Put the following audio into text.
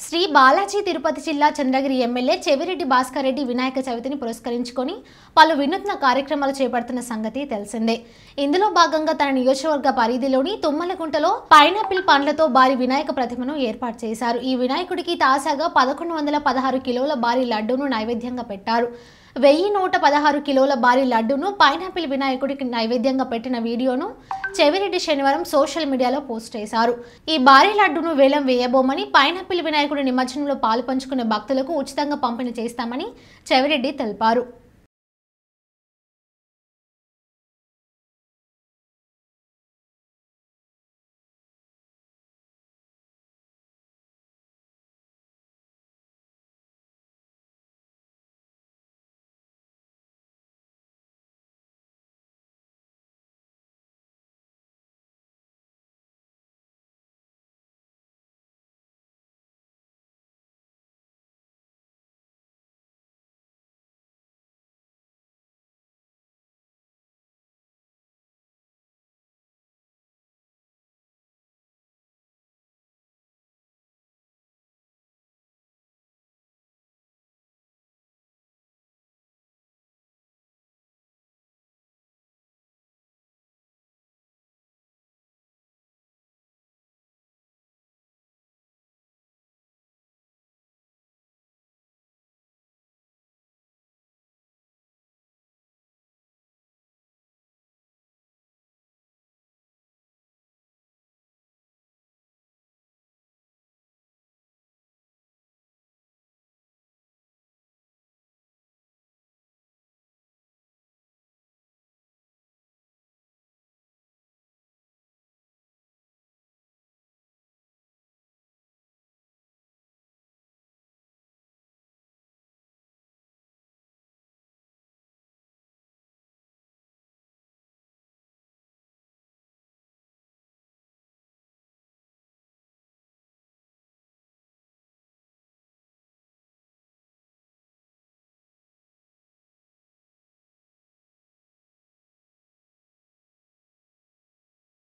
శ్రీ బాలాజీ తిరుపతి జిల్లా చంద్రగిరి ఎమ్మెల్యే చెవిరెడ్డి భాస్కర్ రెడ్డి వినాయక చవితిని పురస్కరించుకొని పలు వినూత్న కార్యక్రమాలు చేపడుతున్న సంగతి తెలిసిందే ఇందులో భాగంగా తన నియోజకవర్గ పరిధిలోని తుమ్మలగుంటలో పైనాపిల్ పండ్లతో భారీ వినాయక ప్రతిమను ఏర్పాటు చేశారు ఈ వినాయకుడికి తాజాగా పదకొండు వందల పదహారు కిలోల భారీ లడ్డూను నైవేద్యంగా పెట్టారు వెయ్యి నూట పదహారు కిలోల భారీ లడ్డూను పైనాపిల్ వినాయకుడికి నైవేద్యంగా పెట్టిన వీడియోను చెవిరెడ్డి శనివారం సోషల్ మీడియాలో పోస్ట్ చేశారు ఈ భారీ లడ్డూను వేలం వేయబోమని పైనాపిల్ వినాయకుడి నిమజ్జనంలో పాలు పంచుకునే భక్తులకు ఉచితంగా పంపిణీ చేస్తామని చెవిరెడ్డి తెలిపారు